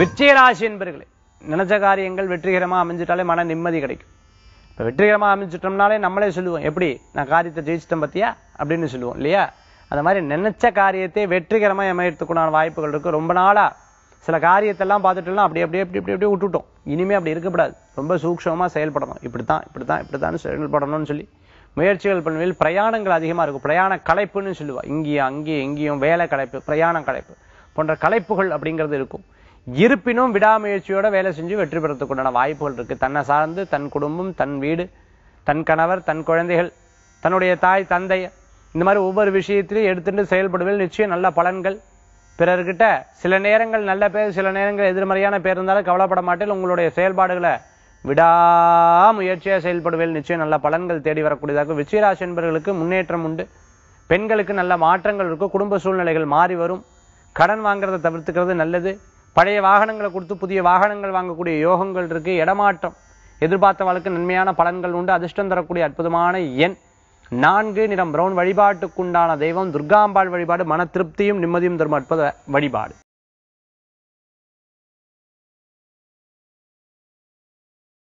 விருச்சிகராசி என்பர்களே நினைச்ச காரியங்கள் வெற்றிகரமா அமைஞ்சிட்டாலே மன நிம்மதி கிடைக்கும் இப்ப வெற்றிகரமா அமைஞ்சிட்டோம்னாலே நம்மளே சொல்லுவோம் எப்படி நான் காரியத்தை ஜெயிச்சிட்டேன் பத்தியா அப்படின்னு சொல்லுவோம் இல்லையா அந்த மாதிரி நினைச்ச காரியத்தை வெற்றிகரமா அமையறதுக்குண்டான வாய்ப்புகள் இருக்கு ரொம்ப நாளா சில காரியத்தெல்லாம் பார்த்துட்டுலாம் அப்படி அப்படியே அப்படி இப்படி அப்படியே விட்டுட்டோம் இனிமே அப்படி இருக்கக்கூடாது ரொம்ப சூக்ஷமா செயல்படணும் இப்படித்தான் இப்படித்தான் இப்படித்தான் செயல்படணும்னு சொல்லி முயற்சிகள் பண்ணுவதில் பிரயாணங்கள் அதிகமா இருக்கும் பிரயாண களைப்புன்னு சொல்லுவா இங்கேயும் அங்கேயும் எங்கேயும் வேலை களைப்பு பிரயாண களைப்பு போன்ற களைப்புகள் அப்படிங்கிறது இருக்கும் இருப்பினும் விடாமுயற்சியோட வேலை செஞ்சு வெற்றி பெறத்துக்கு உண்டான வாய்ப்புகள் இருக்கு தன்னை சார்ந்து தன் குடும்பம் தன் வீடு தன் கணவர் தன் குழந்தைகள் தன்னுடைய தாய் தந்தை இந்த மாதிரி ஒவ்வொரு விஷயத்திலையும் எடுத்துட்டு செயல்படுவதில் நிச்சயம் நல்ல பலன்கள் பிறர்கிட்ட சில நேரங்கள் நல்ல பேர் சில நேரங்கள் எதிர்மறையான பேர் இருந்தாலும் கவலைப்பட மாட்டேன் உங்களுடைய செயல்பாடுகளை விடாமுயற்சியா செயல்படுவதில் நிச்சயம் நல்ல பலன்கள் தேடி வரக்கூடியதாக விச்சயராசி என்பவர்களுக்கு முன்னேற்றம் உண்டு பெண்களுக்கு நல்ல மாற்றங்கள் இருக்கும் குடும்ப சூழ்நிலைகள் மாறி வரும் கடன் வாங்குறதை தவிர்த்துக்கிறது நல்லது பழைய வாகனங்களை கொடுத்து புதிய வாகனங்கள் வாங்கக்கூடிய யோகங்கள் இருக்கு இடமாற்றம் எதிர்பார்த்தவர்களுக்கு நன்மையான பலன்கள் உண்டு அதிர்ஷ்டம் தரக்கூடிய அற்புதமான எண் நான்கு நிறம் பிரவுன் வழிபாட்டுக்குண்டான தெய்வம் துர்காம்பாள் வழிபாடு மன திருப்தியும் நிம்மதியும் தரும் அற்புத வழிபாடு